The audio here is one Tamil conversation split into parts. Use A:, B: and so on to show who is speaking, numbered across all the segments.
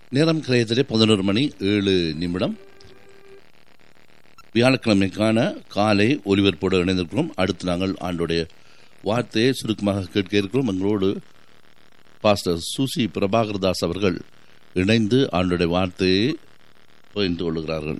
A: நேரம் கிரயத்திலே பதினோரு மணி ஏழு நிமிடம் வியாழக்கிழமைக்கான காலை ஒலிபரப்போடு இணைந்திருக்கிறோம் அடுத்து நாங்கள் ஆண்டுடைய வார்த்தையை சுருக்கமாக கேட்க இருக்கிறோம் எங்களோடு பாஸ்டர் சுசி பிரபாகர்தாஸ் அவர்கள் இணைந்து ஆண்டுடைய வார்த்தையை பகிர்ந்து கொள்கிறார்கள்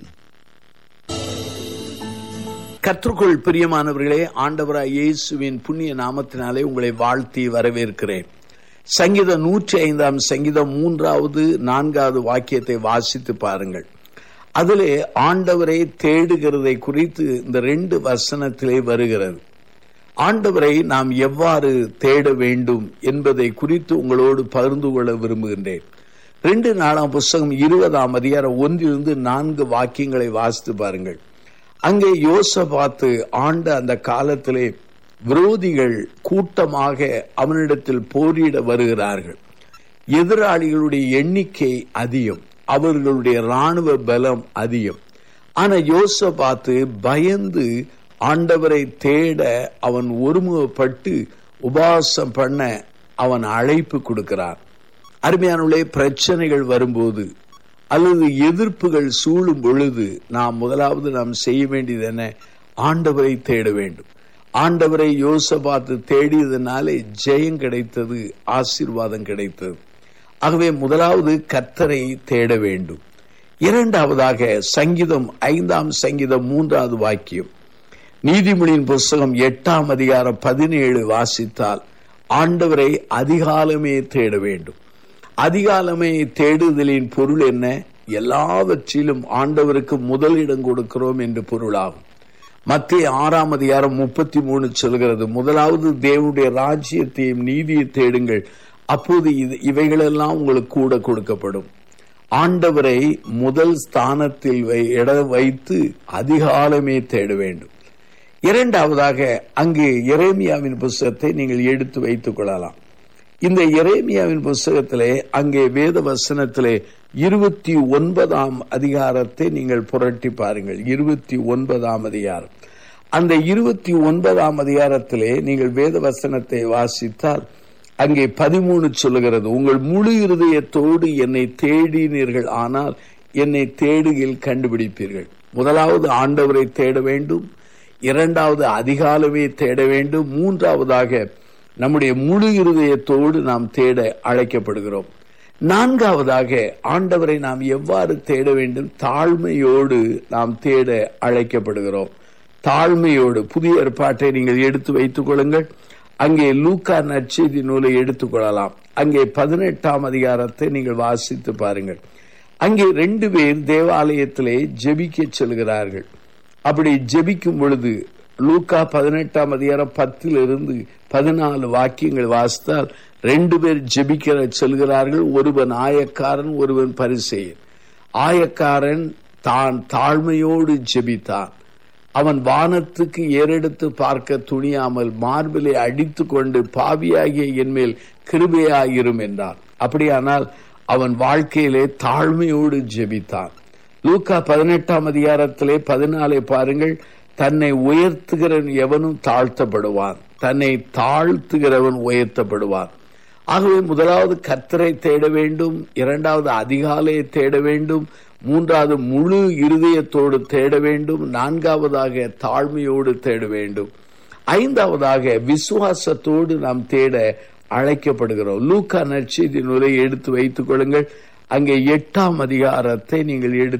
B: கற்றுக்குள் பிரியமானவர்களே ஆண்டவராய் இயேசுவின் புண்ணிய நாமத்தினாலே உங்களை வாழ்த்தி வரவேற்கிறேன் சங்கீதம் நூற்றி ஐந்தாம் சங்கீதம் மூன்றாவது நான்காவது வாக்கியத்தை வாசித்து பாருங்கள் அதிலே ஆண்டவரை தேடுகிறதை குறித்து இந்த ரெண்டு வசனத்திலே வருகிறது ஆண்டவரை நாம் எவ்வாறு தேட வேண்டும் என்பதை குறித்து உங்களோடு பகிர்ந்து கொள்ள விரும்புகின்றேன் ரெண்டு நாளாம் புஸ்தகம் இருபதாம் அதிகாரம் ஒன்றிலிருந்து நான்கு வாக்கியங்களை வாசித்து பாருங்கள் அங்கே யோசபாத்து ஆண்ட அந்த காலத்திலே விரோதிகள் கூட்டமாக அவனிடத்தில் போரிட வருகிறார்கள் எதிராளிகளுடைய எண்ணிக்கை அதிகம் அவர்களுடைய ராணுவ பலம் அதிகம் ஆனா யோசபாத்து பயந்து ஆண்டவரை தேட அவன் ஒருமுகப்பட்டு உபாசம் பண்ண அவன் அழைப்பு கொடுக்கிறான் அருமையானுள்ளே பிரச்சனைகள் வரும்போது அல்லது எதிர்ப்புகள் சூழும் பொழுது நாம் முதலாவது நாம் செய்ய வேண்டியது என்ன ஆண்டவரை தேட வேண்டும் ஆண்டவரை யோசபாத்து தேடியதனாலே ஜெயம் கிடைத்தது ஆசீர்வாதம் கிடைத்தது ஆகவே முதலாவது கத்தரை தேட வேண்டும் இரண்டாவதாக சங்கீதம் ஐந்தாம் சங்கீதம் மூன்றாவது வாக்கியம் நீதிமொழியின் புஸ்தகம் எட்டாம் அதிகாரம் பதினேழு வாசித்தால் ஆண்டவரை அதிகாலமே தேட வேண்டும் அதிகாலமே தேடுதலின் பொருள் என்ன எல்லாவற்றிலும் ஆண்டவருக்கு முதலிடம் கொடுக்கிறோம் என்று பொருளாகும் மத்திய ஆறாம் அதிகாரம் முப்பத்தி மூணு சொல்கிறது முதலாவது தேவனுடைய ராஜ்யத்தையும் நீதியை தேடுங்கள் அப்போது இது இவைகளெல்லாம் உங்களுக்கு கூட கொடுக்கப்படும் ஆண்டவரை முதல் ஸ்தானத்தில் இட வைத்து அதிகாலமே தேட வேண்டும் இரண்டாவதாக அங்கு எரேமியாவின் புஸ்தகத்தை நீங்கள் எடுத்து வைத்துக் கொள்ளலாம் இந்த எரேமியாவின் புஸ்தகத்திலே அங்கே வேத வசனத்திலே இருபத்தி ஒன்பதாம் அதிகாரத்தை நீங்கள் புரட்டி பாருங்கள் இருபத்தி ஒன்பதாம் அதிகாரம் அந்த இருபத்தி ஒன்பதாம் அதிகாரத்திலே நீங்கள் வேத வசனத்தை வாசித்தால் அங்கே பதிமூணு சொல்லுகிறது உங்கள் முழு இருதயத்தோடு என்னை தேடினீர்கள் ஆனால் என்னை தேடுகில் கண்டுபிடிப்பீர்கள் முதலாவது ஆண்டவரை தேட வேண்டும் இரண்டாவது அதிகாலமே தேட வேண்டும் மூன்றாவதாக நம்முடைய முழு இருதயத்தோடு நாம் தேட அழைக்கப்படுகிறோம் நான்காவதாக ஆண்டவரை நாம் எவ்வாறு தேட வேண்டும் தாழ்மையோடு நாம் தேட அழைக்கப்படுகிறோம் தாழ்மையோடு புதிய ஏற்பாட்டை நீங்கள் எடுத்து வைத்துக் கொள்ளுங்கள் அங்கே லூக்கா நற்செய்தி நூலை எடுத்துக்கொள்ளலாம் அங்கே பதினெட்டாம் அதிகாரத்தை நீங்கள் வாசித்து பாருங்கள் அங்கே ரெண்டு பேர் தேவாலயத்திலே ஜெபிக்க செல்கிறார்கள் அப்படி ஜெபிக்கும் பொழுது லூக்கா பதினெட்டாம் அதிகாரம் பத்திலிருந்து பதினாலு வாக்கியங்கள் வாசித்தால் ரெண்டு பேர் ஜெபிக்கிற செல்கிறார்கள் ஒருவன் ஆயக்காரன் ஒருவன் பரிசெயன் ஆயக்காரன் தான் தாழ்மையோடு ஜெபித்தான் அவன் வானத்துக்கு ஏறெடுத்து பார்க்க துணியாமல் மார்பிலை அடித்து கொண்டு பாவியாகிய என்மேல் கிருபையாயிரும் என்றான் அப்படியானால் அவன் வாழ்க்கையிலே தாழ்மையோடு ஜெபித்தான் லூக்கா பதினெட்டாம் அதிகாரத்திலே பதினாலே பாருங்கள் தன்னை உயர்த்துகிறவன் எவனும் தாழ்த்தப்படுவான் தன்னை தாழ்த்துகிறவன் உயர்த்தப்படுவான் ஆகவே முதலாவது கத்தரை தேட வேண்டும் இரண்டாவது அதிகாலையை தேட வேண்டும் மூன்றாவது முழு இருதயத்தோடு தேட வேண்டும் நான்காவதாக தாழ்மையோடு தேட வேண்டும் ஐந்தாவதாக விசுவாசத்தோடு நாம் தேட அழைக்கப்படுகிறோம் லூக்கா நற்செய்தி நூலை எடுத்து வைத்துக் கொள்ளுங்கள் அங்கே எட்டாம் அதிகாரத்தை நீங்கள் எடுத்து